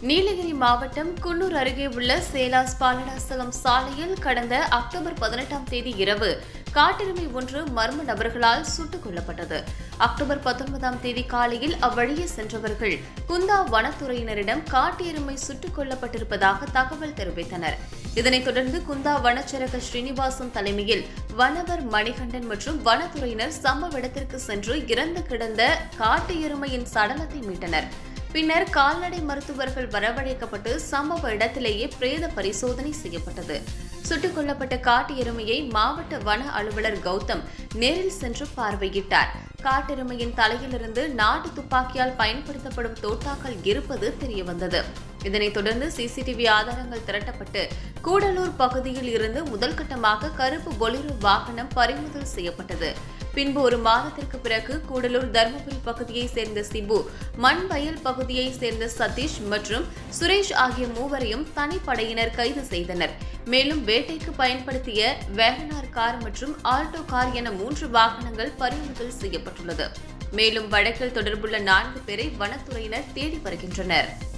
நீலகிரி மாவட்டம் குன்னூர் அருகே உள்ள சேலாஸ் பாலடாசலம் சாலையில் கடந்த அக்டோபர் பதினெட்டாம் தேதி இரவு காட்டெருமை ஒன்று மர்ம நபர்களால் சுட்டுக் கொல்லப்பட்டது அக்டோபர் பத்தொன்பதாம் தேதி காலையில் அவ்வழியே சென்றவர்கள் குந்தா வனத்துறையினரிடம் காட்டு எருமை சுட்டுக் கொல்லப்பட்டிருப்பதாக தகவல் தெரிவித்தனர் இதனைத் தொடர்ந்து குந்தா வனச்சரக ஸ்ரீனிவாசன் தலைமையில் வனவர் மணிகண்டன் மற்றும் வனத்துறையினர் சம்பவ இடத்திற்கு சென்று இறந்து கிடந்த காட்டு எருமையின் சடலத்தை மீட்டனர் பின்னர் கால்நடை மருத்துவர்கள் வரவழைக்கப்பட்டு சம்பவ இடத்திலேயே பிரேத பரிசோதனை செய்யப்பட்டது சுட்டுக் கொல்லப்பட்ட காட்டு எருமையை மாவட்ட வன அலுவலர் கௌதம் நேரில் சென்று பார்வையிட்டார் காட்டெருமையின் தலையிலிருந்து நாட்டு துப்பாக்கியால் பயன்படுத்தப்படும் தோட்டாக்கள் இருப்பது தெரியவந்தது இதனைத் தொடர்ந்து சிசிடிவி ஆதாரங்கள் திரட்டப்பட்டு கூடலூர் பகுதியில் இருந்து முதல் கட்டமாக கருப்பு பொலிரோ வாகனம் பறிமுதல் செய்யப்பட்டது பின்பு ஒரு மாதத்திற்கு பிறகு கூடலூர் தருமபுரி பகுதியைச் சேர்ந்த சிபு மண்வயல் பகுதியைச் சேர்ந்த சதீஷ் மற்றும் சுரேஷ் ஆகிய மூவரையும் தனிப்படையினர் கைது செய்தனர் மேலும் வேட்டைக்கு பயன்படுத்திய வேகனார் கார் மற்றும் ஆல்டோ கார் என மூன்று வாகனங்கள் பறிமுதல் செய்யப்பட்டுள்ளது மேலும் வழக்கில் தொடர்புள்ள நான்கு பேரை வனத்துறையினர் தேடி வருகின்றனர்